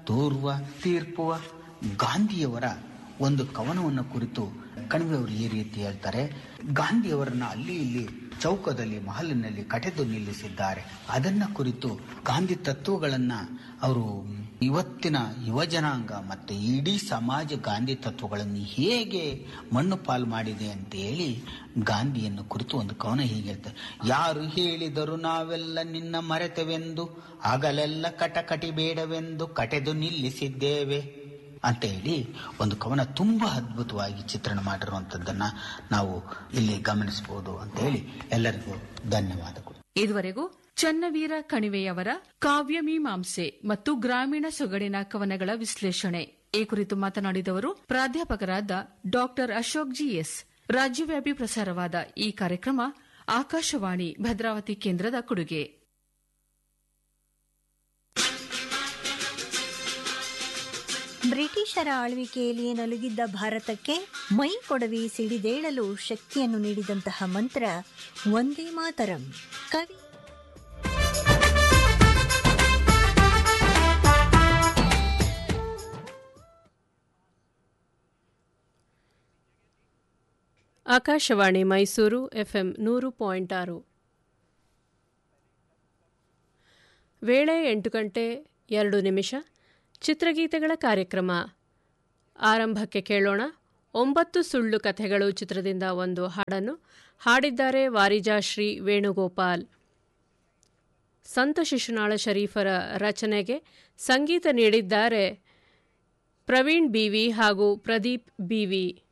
ತೋರುವ ತೀರ್ಪುವ ಗಾಂಧಿಯವರ ಒಂದು ಕವನವನ್ನು ಕುರಿತು ಕಣಿವೆಯವರು ಈ ರೀತಿ ಹೇಳ್ತಾರೆ ಗಾಂಧಿಯವರನ್ನ ಅಲ್ಲಿ ಇಲ್ಲಿ ಚೌಕದಲ್ಲಿ ಮಹಲಿನಲ್ಲಿ ಕಟೆದು ನಿಲ್ಲಿಸಿದ್ದಾರೆ ಅದನ್ನ ಕುರಿತು ಗಾಂಧಿ ತತ್ವಗಳನ್ನ ಅವರು ಇವತ್ತಿನ ಯುವಜನಾಂಗ ಮತ್ತು ಇಡೀ ಸಮಾಜ ಗಾಂಧಿ ತತ್ವಗಳನ್ನು ಹೇಗೆ ಮಣ್ಣು ಪಾಲು ಮಾಡಿದೆ ಅಂತ ಹೇಳಿ ಗಾಂಧಿಯನ್ನು ಕುರಿತು ಒಂದು ಕವನ ಹೀಗೆ ಹೇಳ್ತಾರೆ ಯಾರು ಹೇಳಿದರು ನಾವೆಲ್ಲ ನಿನ್ನ ಮರೆತೆವೆಂದು ಆಗಲೆಲ್ಲ ಕಟಕಟಿ ಬೇಡವೆಂದು ಕಟೆದು ನಿಲ್ಲಿಸಿದ್ದೇವೆ ಅಂತ ಹೇಳಿ ಒಂದು ಕವನ ತುಂಬಾ ಅದ್ಭುತವಾಗಿ ಚಿತ್ರಣ ಮಾಡಿರುವಂತದ್ದನ್ನ ನಾವು ಇಲ್ಲಿ ಗಮನಿಸಬಹುದು ಅಂತ ಹೇಳಿ ಎಲ್ಲರಿಗೂ ಧನ್ಯವಾದಗಳು ಇದುವರೆಗೂ ಚನ್ನವೀರ ಕಣಿವೆಯವರ ಕಾವ್ಯಮೀಮಾಂಸೆ ಮತ್ತು ಗ್ರಾಮೀಣ ಸೊಗಡಿನ ಕವನಗಳ ವಿಶ್ಲೇಷಣೆ ಈ ಕುರಿತು ಮಾತನಾಡಿದವರು ಪ್ರಾಧ್ಯಾಪಕರಾದ ಡಾಕ್ಟರ್ ಅಶೋಕ್ ಜಿಎಸ್ ರಾಜ್ಯವ್ಯಾಪಿ ಪ್ರಸಾರವಾದ ಈ ಕಾರ್ಯಕ್ರಮ ಆಕಾಶವಾಣಿ ಭದ್ರಾವತಿ ಕೇಂದ್ರದ ಕೊಡುಗೆ ಬ್ರಿಟಿಷರ ಆಳ್ವಿಕೆಯಲ್ಲಿ ನಲುಗಿದ್ದ ಭಾರತಕ್ಕೆ ಮೈ ಕೊಡವಿ ಸಿಡಿದೇಳಲು ಶಕ್ತಿಯನ್ನು ನೀಡಿದಂತಹ ಮಂತ್ರ ಒಂದೇ ಮಾತರಂ ಕವಿ ಆಕಾಶವಾಣಿ ಮೈಸೂರು ಎಫ್ಎಂ ನೂರು ಪಾಯಿಂಟ್ ಆರು ವೇಳೆ ಎಂಟು ಗಂಟೆ ಎರಡು ನಿಮಿಷ ಚಿತ್ರಗೀತೆಗಳ ಕಾರ್ಯಕ್ರಮ ಆರಂಭಕ್ಕೆ ಕೇಳೋಣ ಒಂಬತ್ತು ಸುಳ್ಳು ಕಥೆಗಳು ಚಿತ್ರದಿಂದ ಒಂದು ಹಾಡನ್ನು ಹಾಡಿದ್ದಾರೆ ವಾರಿಜಾ ಶ್ರೀ ವೇಣುಗೋಪಾಲ್ ಸಂತ ಶಿಶುನಾಳ ಶರೀಫರ ರಚನೆಗೆ ಸಂಗೀತ ನೀಡಿದ್ದಾರೆ ಪ್ರವೀಣ್ ಬಿವಿ ಹಾಗೂ ಪ್ರದೀಪ್ ಬಿವಿ